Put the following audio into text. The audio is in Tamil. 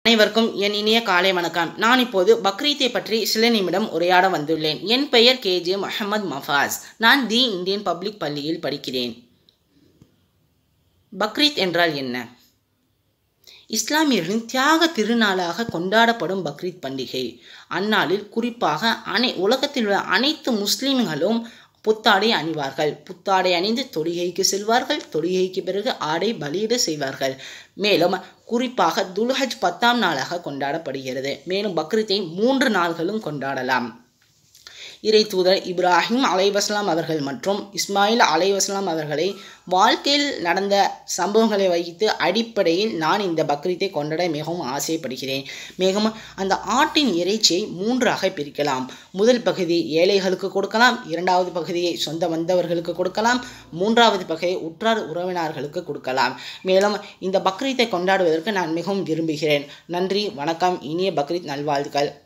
அனைவருக்கும் என் இனிய காலை வணக்கம் நான் இப்போது பக்ரீத்தை பற்றி சில நிமிடம் உரையாட வந்துள்ளேன் என் பெயர் கேஜே முகமது மஃபாஸ் நான் தி இந்தியன் பப்ளிக் பள்ளியில் படிக்கிறேன் பக்ரீத் என்றால் என்ன இஸ்லாமியர்களின் தியாக திருநாளாக கொண்டாடப்படும் பக்ரீத் பண்டிகை அந்நாளில் குறிப்பாக அனை உலகத்தில் உள்ள அனைத்து முஸ்லிம்களும் புத்தாடை அணிவார்கள் புத்தாடை அணிந்து தொழுகைக்கு செல்வார்கள் தொழுகைக்கு பிறகு ஆடை பலியிட செய்வார்கள் மேலும் குறிப்பாக துல்ஹஜ் பத்தாம் நாளாக கொண்டாடப்படுகிறது மேலும் பக்ரீத்தை மூன்று நாள்களும் கொண்டாடலாம் இறை தூதர் இப்ராஹிம் அலைவாஸ்லாம் அவர்கள் மற்றும் இஸ்மாயில் அலைவாஸ்லாம் அவர்களை வாழ்க்கையில் நடந்த சம்பவங்களை வைத்து அடிப்படையில் நான் இந்த பக்ரீத்தை கொண்டாட மிகவும் ஆசைப்படுகிறேன் மிகவும் அந்த ஆட்டின் இறைச்சியை மூன்றாக பிரிக்கலாம் முதல் பகுதி ஏழைகளுக்கு கொடுக்கலாம் இரண்டாவது பகுதியை சொந்த வந்தவர்களுக்கு கொடுக்கலாம் மூன்றாவது பகுதியை உற்றார் உறவினர்களுக்கு கொடுக்கலாம் மேலும் இந்த பக்ரீத்தை கொண்டாடுவதற்கு நான் மிகவும் விரும்புகிறேன் நன்றி வணக்கம் இனிய பக்ரீத் நல்வாழ்த்துக்கள்